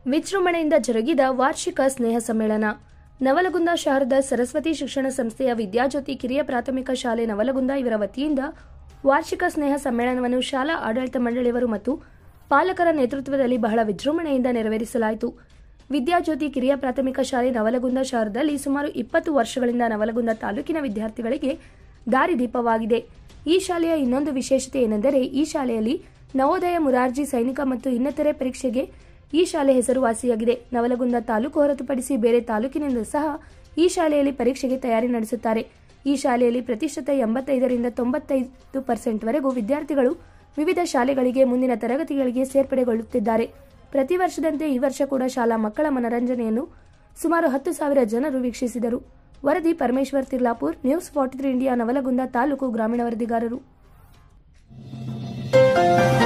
ವಿಜೃಂಭಣೆಯಿಂದ ಜರುಗಿದ ವಾರ್ಷಿಕ ಸ್ನೇಹ ಸಮ್ಮೇಳನ ನವಲಗುಂದ ಶಹರದ ಸರಸ್ವತಿ ಶಿಕ್ಷಣ ಸಂಸ್ಥೆಯ ವಿದ್ಯಾಜ್ಯೋತಿ ಕಿರಿಯ ಪ್ರಾಥಮಿಕ ಶಾಲೆ ನವಲಗುಂದ ಇವರ ವತಿಯಿಂದ ವಾರ್ಷಿಕ ಸ್ನೇಹ ಸಮ್ಮೇಳನವನ್ನು ಶಾಲಾ ಆಡಳಿತ ಮಂಡಳಿಯವರು ಮತ್ತು ಪಾಲಕರ ನೇತೃತ್ವದಲ್ಲಿ ಬಹಳ ವಿಜೃಂಭಣೆಯಿಂದ ನೆರವೇರಿಸಲಾಯಿತು ವಿದ್ಯಾಜ್ಯೋತಿ ಕಿರಿಯ ಪ್ರಾಥಮಿಕ ಶಾಲೆ ನವಲಗುಂದ ಶಹರದಲ್ಲಿ ಸುಮಾರು ಇಪ್ಪತ್ತು ವರ್ಷಗಳಿಂದ ನವಲಗುಂದ ತಾಲೂಕಿನ ವಿದ್ಯಾರ್ಥಿಗಳಿಗೆ ದಾರಿದೀಪವಾಗಿದೆ ಈ ಶಾಲೆಯ ಇನ್ನೊಂದು ವಿಶೇಷತೆ ಏನೆಂದರೆ ಈ ಶಾಲೆಯಲ್ಲಿ ನವೋದಯ ಮುರಾರ್ಜಿ ಸೈನಿಕ ಮತ್ತು ಇನ್ನಿತರೆ ಪರೀಕ್ಷೆಗೆ ಈ ಶಾಲೆ ಹೆಸರುವಾಸಿಯಾಗಿದೆ ನವಲಗುಂದ ತಾಲೂಕು ಹೊರತುಪಡಿಸಿ ಬೇರೆ ತಾಲೂಕಿನಿಂದ ಸಹ ಈ ಶಾಲೆಯಲ್ಲಿ ಪರೀಕ್ಷೆಗೆ ತಯಾರಿ ನಡೆಸುತ್ತಾರೆ ಈ ಶಾಲೆಯಲ್ಲಿ ಪ್ರತಿಶತ ಎಂಬತ್ತೈದರಿಂದ ತೊಂಬತ್ತೈದು ಪರ್ಸೆಂಟ್ವರೆಗೂ ವಿದ್ಯಾರ್ಥಿಗಳು ವಿವಿಧ ಶಾಲೆಗಳಿಗೆ ಮುಂದಿನ ತರಗತಿಗಳಿಗೆ ಸೇರ್ಪಡೆಗೊಳ್ಳುತ್ತಿದ್ದಾರೆ ಪ್ರತಿ ವರ್ಷದಂತೆ ಈ ವರ್ಷ ಕೂಡ ಶಾಲಾ ಮಕ್ಕಳ ಮನರಂಜನೆಯನ್ನು ಸುಮಾರು ಹತ್ತು ಸಾವಿರ ಜನರು ವೀಕ್ಷಿಸಿದರು ವರದಿ Parameshwar Tirlapur news forty three India Navalgund taluk ಗ್ರಾಮೀಣ ವರದಿಗಾರರು